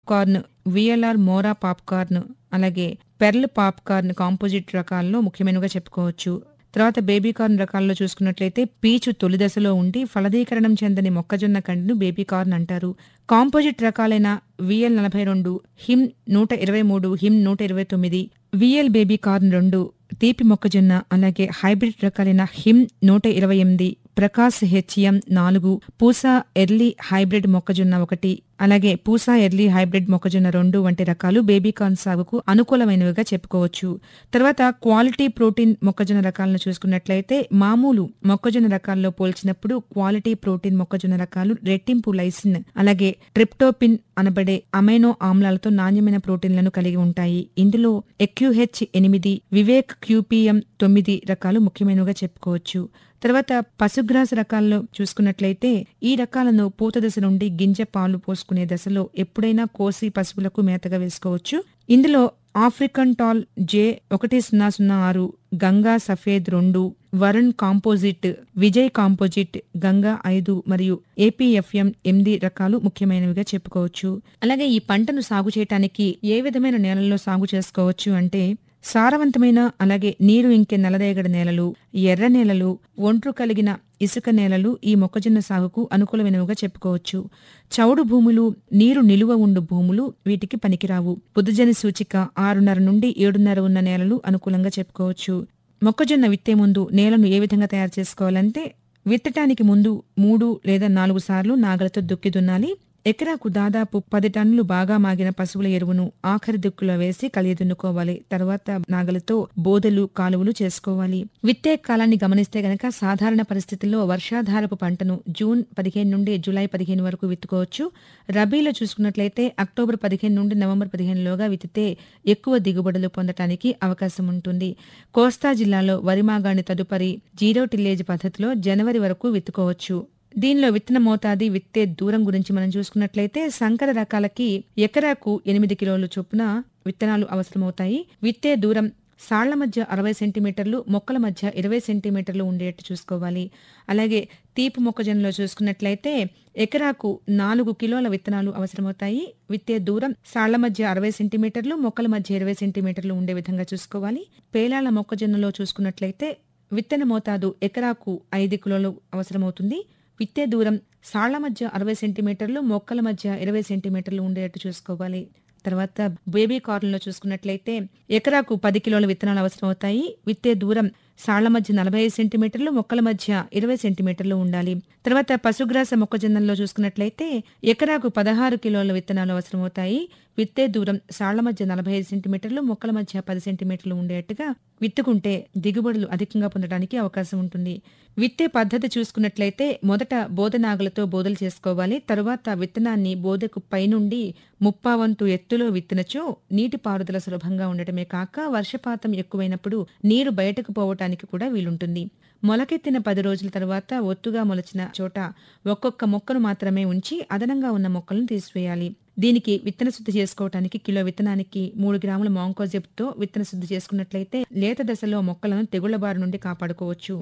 corn V L R మోరా popcorn అలాగే pearl popcorn composite రకాల్లో ముఖ్యమైనవిగా చెప్పుకోవచ్చు తర్వాత బేబీ కార్న్ రకాల్లో చూసుకున్నట్లయితే పీచు తొలి దశలో ఉండి ఫలదీకరణం చెందని మొక్కజొన్న కండిను బేబీ కార్న్ అంటారు కాంపోజిట్ రకాలైన విఎల్ నలభై రెండు హిమ్ నూట ఇరవై మూడు హిమ్ నూట ఇరవై తొమ్మిది విఎల్ బేబీ కార్న్ రెండు తీపి మొక్కజొన్న అలాగే హైబ్రిడ్ రకాలైన హిమ్ నూట ఇరవై ఎనిమిది ప్రకాశ్ హెచ్ఎం నాలుగు పూసా ఎర్లీ హైబ్రిడ్ మొక్కజొన్న ఒకటి అలాగే పూసా ఎర్లీ హైబ్రిడ్ మొక్కజొన్న రెండు వంటి రకాలు బేబీ కార్న్ సాగుకు అనుకూలమైనవిగా చెప్పుకోవచ్చు తర్వాత క్వాలిటీ ప్రోటీన్ మొక్కజొన్న రకాలను చూసుకున్నట్లయితే మామూలు మొక్కజొన్న రకాల్లో పోల్చినప్పుడు క్వాలిటీ ప్రోటీన్ మొక్కజొన్న రకాలు రెట్టింపు లైసిన్ అలాగే ట్రిప్టోపిన్ అనబడే అమైనో ఆమ్లాలతో నాణ్యమైన ప్రోటీన్లను కలిగి ఉంటాయి ఇందులో ఎక్యూహెచ్ ఎనిమిది వివేక్ క్యూపీఎం తొమ్మిది రకాలు ముఖ్యమైనవిగా చెప్పుకోవచ్చు తర్వాత పశుగ్రాస రకాల్లో చూసుకున్నట్లయితే ఈ రకాలను పూత దశ నుండి గింజ పాలు పోసుకునే దశలో ఎప్పుడైనా కోసి పశువులకు మేతగా వేసుకోవచ్చు ఇందులో ఆఫ్రికన్ టాల్ జే ఒకటి సున్నా సున్నా ఆరు గంగా సఫేద్ రెండు వరుణ్ కాంపోజిట్ విజయ్ కాంపోజిట్ గంగా ఐదు మరియు ఏపీఎఫ్ఎం ఎనిమిది రకాలు ముఖ్యమైనవిగా చెప్పుకోవచ్చు అలాగే ఈ పంటను సాగు చేయటానికి ఏ విధమైన నేలల్లో సాగు చేసుకోవచ్చు అంటే సారవంతమైన అలాగే నీరు ఇంకే నల్లరేగడి నేలలు ఎర్ర నేలలు ఒండ్రు కలిగిన ఇసుక నేలలు ఈ మొక్కజొన్న సాగుకు అనుకూలమైనవిగా చెప్పుకోవచ్చు చౌడు భూములు నీరు నిలువ ఉండు భూములు వీటికి పనికిరావు బుద్ధజని సూచిక ఆరున్నర నుండి ఏడున్నర ఉన్న నేలలు అనుకూలంగా చెప్పుకోవచ్చు మొక్కజొన్న విత్తే ముందు నేలను ఏ విధంగా తయారు చేసుకోవాలంటే విత్తటానికి ముందు మూడు లేదా నాలుగు సార్లు నాగలతో దుక్కి దున్నాలి ఎకరాకు దాదాపు పది టన్నులు బాగా మాగిన పశువుల ఎరువును ఆఖరి దిక్కులో వేసి కలిగి దున్నుకోవాలి తర్వాత నాగలతో బోదెలు కాలువలు చేసుకోవాలి విత్తే కాలాన్ని గమనిస్తే గనక సాధారణ పరిస్థితుల్లో వర్షాధారపు పంటను జూన్ పదిహేను నుండి జూలై పదిహేను వరకు విత్తుకోవచ్చు రబీలో చూసుకున్నట్లయితే అక్టోబర్ పదిహేను నుండి నవంబర్ పదిహేనులోగా విత్తితే ఎక్కువ దిగుబడులు పొందటానికి అవకాశం ఉంటుంది కోస్తా జిల్లాలో వరిమాగాణి తదుపరి జీరో టిల్లేజ్ పద్ధతిలో జనవరి వరకు విత్తుకోవచ్చు దీనిలో విత్తన మోతాది విత్తే దూరం గురించి మనం చూసుకున్నట్లయితే సంకర రకాలకి ఎకరాకు ఎనిమిది కిలోలు చొప్పున విత్తనాలు అవసరమవుతాయి విత్తే దూరం సాళ్ల మధ్య అరవై సెంటీమీటర్లు మొక్కల మధ్య ఇరవై సెంటీమీటర్లు ఉండేట్టు చూసుకోవాలి అలాగే తీపి మొక్కజొన్నలో చూసుకున్నట్లయితే ఎకరాకు నాలుగు కిలోల విత్తనాలు అవసరమవుతాయి విత్తే దూరం సాళ్ల మధ్య అరవై సెంటీమీటర్లు మొక్కల మధ్య ఇరవై సెంటీమీటర్లు ఉండే విధంగా చూసుకోవాలి పేలాల మొక్కజొన్నలో చూసుకున్నట్లయితే విత్తన మోతాదు ఎకరాకు ఐదు కిలోలు అవసరమవుతుంది విత్తే దూరం సాళ్ల మధ్య అరవై సెంటీమీటర్లు మొక్కల మధ్య ఇరవై సెంటీమీటర్లు ఉండేట్టు చూసుకోవాలి తర్వాత బేబీ కార్న్లో చూసుకున్నట్లయితే ఎకరాకు పది కిలోల విత్తనాలు అవసరమవుతాయి విత్తే దూరం సాళ్ల మధ్య నలభై ఐదు సెంటీమీటర్లు మొక్కల మధ్య ఇరవై సెంటీమీటర్లు ఉండాలి తర్వాత పశుగ్రాస మొక్కజొన్నలో చూసుకున్నట్లయితే ఎకరాకు పదహారు కిలోల విత్తనాలు అవసరమవుతాయి విత్తే దూరం సాళ్ల మధ్య నలభై ఐదు సెంటీమీటర్లు మొక్కల మధ్య పది సెంటీమీటర్లు ఉండేట్టుగా విత్తుకుంటే దిగుబడులు అధికంగా పొందడానికి అవకాశం ఉంటుంది విత్తే పద్ధతి చూసుకున్నట్లయితే మొదట బోధనాగులతో బోధలు చేసుకోవాలి తరువాత విత్తనాన్ని బోధకు పైనుండి ముప్పావంతు ఎత్తులో విత్తినచో నీటి పారుదల సులభంగా ఉండటమే కాక వర్షపాతం ఎక్కువైనప్పుడు నీరు బయటకు పోవటానికి కూడా వీలుంటుంది మొలకెత్తిన పది రోజుల తర్వాత ఒత్తుగా మొలచిన చోట ఒక్కొక్క మొక్కను మాత్రమే ఉంచి అదనంగా ఉన్న మొక్కలను తీసివేయాలి దీనికి విత్తన శుద్ధి చేసుకోవటానికి కిలో విత్తనానికి మూడు గ్రాముల మాంకోజెబ్తో విత్తన శుద్ధి చేసుకున్నట్లయితే లేత దశలో మొక్కలను తెగుళ్ల బారి నుండి కాపాడుకోవచ్చు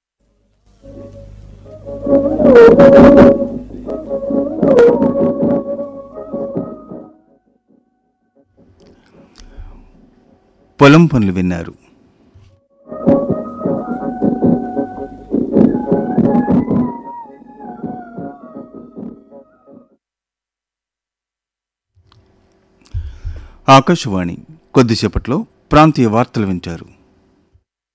పొలం పనులు విన్నారు ఆకాశవాణి కొద్దిసేపట్లో ప్రాంతీయ వార్తలు వింటారు